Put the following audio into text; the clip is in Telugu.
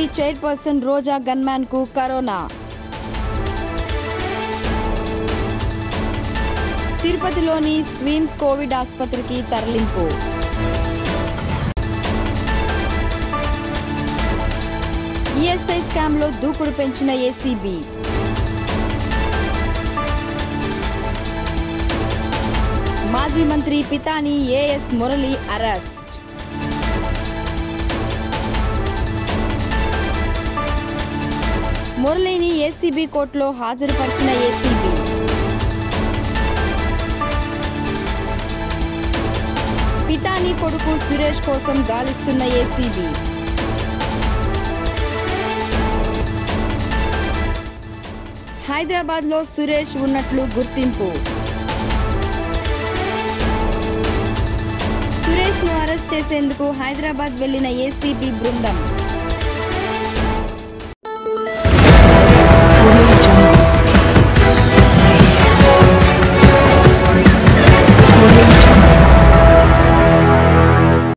చైర్పర్సన్ రోజా గన్మ్యాన్ కు కరోనా తిరుపతిలోని స్క్వీమ్స్ కోవిడ్ ఆసుపత్రికి తరలింపు ఈఎస్ఐ స్కామ్లో దూకుడు పెంచిన ఏసీబీ మాజీ మంత్రి పితాని ఏఎస్ మురళి అరెస్ట్ మురళిని ఏసీబీ కోర్టులో హాజరుపరిచిన ఏసీబీ పితాని కొడుకు సురేష్ కోసం గాలిస్తున్న ఏసీబీ హైదరాబాద్లో సురేష్ ఉన్నట్లు గుర్తింపు సురేష్ను అరెస్ట్ చేసేందుకు హైదరాబాద్ వెళ్లిన ఏసీబీ బృందం